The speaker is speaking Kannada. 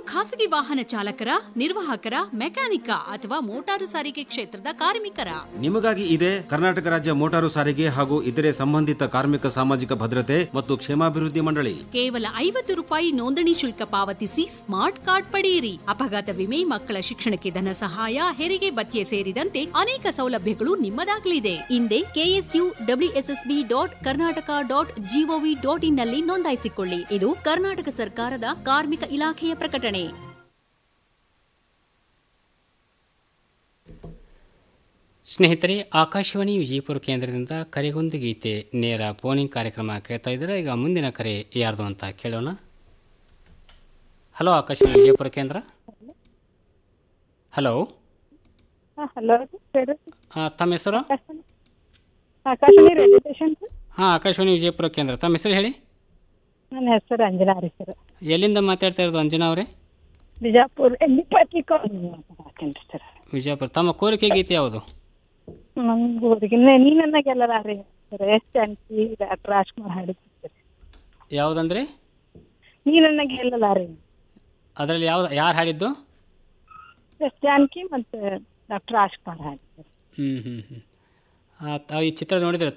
ಖಾಸಗಿ ವಾಹನ ಚಾಲಕರ ನಿರ್ವಾಹಕರ ಮೆಕ್ಯಾನಿಕ ಅಥವಾ ಮೋಟಾರು ಸಾರಿಗೆ ಕ್ಷೇತ್ರದ ಕಾರ್ಮಿಕರ ನಿಮಗಾಗಿ ಇದೆ ಕರ್ನಾಟಕ ರಾಜ್ಯ ಮೋಟಾರು ಸಾರಿಗೆ ಹಾಗೂ ಇತರೆ ಸಂಬಂಧಿತ ಕಾರ್ಮಿಕ ಸಾಮಾಜಿಕ ಭದ್ರತೆ ಮತ್ತು ಕ್ಷೇಮಾಭಿವೃದ್ಧಿ ಮಂಡಳಿ ಕೇವಲ ಐವತ್ತು ರೂಪಾಯಿ ನೋಂದಣಿ ಶುಲ್ಕ ಪಾವತಿಸಿ ಸ್ಮಾರ್ಟ್ ಕಾರ್ಡ್ ಪಡೆಯಿರಿ ಅಪಘಾತ ವಿಮೆ ಮಕ್ಕಳ ಶಿಕ್ಷಣಕ್ಕೆ ಧನ ಸಹಾಯ ಹೆರಿಗೆ ಭತ್ಯೆ ಸೇರಿದಂತೆ ಅನೇಕ ಸೌಲಭ್ಯಗಳು ನಿಮ್ಮದಾಗಲಿದೆ ಹಿಂದೆ KSU WSSB dot Karnataka dot GOV dot in ನಲ್ಲಿ ನೋಂದಾಯಿಸಿಕೊಳ್ಳಿ ಇದು ಕರ್ನಾಟಕ ಸರ್ಕಾರದ ಕಾರ್ಮಿಕ ಇಲಾಖೆಯ ಪ್ರಕಟಣೆ ಸ್ನೇಹಿತರೆ ಆಕಾಶವಾಣಿ ವಿಜಯಪುರ ಕೇಂದ್ರದಿಂದ ಕರೆಗೊಂದು ಗೀತೆ ನೇರ ಫೋನಿಂಗ್ ಕಾರ್ಯಕ್ರಮ ಕೇಳ್ತಾ ಇದ್ದಾರೆ ಈಗ ಮುಂದಿನ ಕರೆ ಯಾರ್ದು ಅಂತ ಕೇಳೋಣ ಹಲೋ ಆಕಾಶವಾಣಿ ವಿಜಯಪುರ ಕೇಂದ್ರ ಹಲೋ ಹಲೋ ಸರ್ ತಮ್ಮ ಹೆಸರು ಆಕಾಶವಾಣಿ ರೇಡಿಯೋ ಸ್ಟೇಷನ್ ಹಾಂ ಆಕಾಶವಾಣಿ ವಿಜಯಪುರ ಕೇಂದ್ರ ತಮ್ಮ ಹೆಸರು ಹೇಳಿ ನನ್ನ ಹೆಸರು ಅಂಜನಾ ರೀ ಸರ್ ಎಲ್ಲಿಂದ ಮಾತಾಡ್ತಾ ಇರೋದು ಅಂಜನಾ ಅವರೇ ಬಿಜಾಪುರ ಎಲ್ಲಿ ಹಾಕೇನ್ರಿ ಸರ್ ವಿಜಯಪುರ ತಮ್ಮ ಕೋರಿಕೆ ಗೀತೆ ಯಾವುದು ನಮ್ಗೆ ಊರಿಗೆ ನೀ ನನಗೆಲ್ಲರ ರೀ ಸರ್ ಎಷ್ಟು ಅಂಟಿ ಡಾಕ್ಟರ್ ರಾಜ್ಕುಮಾರ್ ಹಾಡಿದ್ರು ಸರ್ ಯಾವುದಂದ್ರೆ ನೀ ನನಗೆ ಎಲ್ಲಲ್ಲ ರೀ ಅದರಲ್ಲಿ ಯಾವ್ದು ಯಾರು ಹಾಡಿದ್ದು ಎಸ್ ಜಾನಕಿ ಮತ್ತು ಡಾಕ್ಟರ್ ರಾಜ್ಕುಮಾರ್ ಹಾಡಿದ್ರು ಹ್ಞೂ ಹ್ಞೂ ಹ್ಞೂ ತಾವು ಈ ಚಿತ್ರ ನೋಡಿದ್ರೆ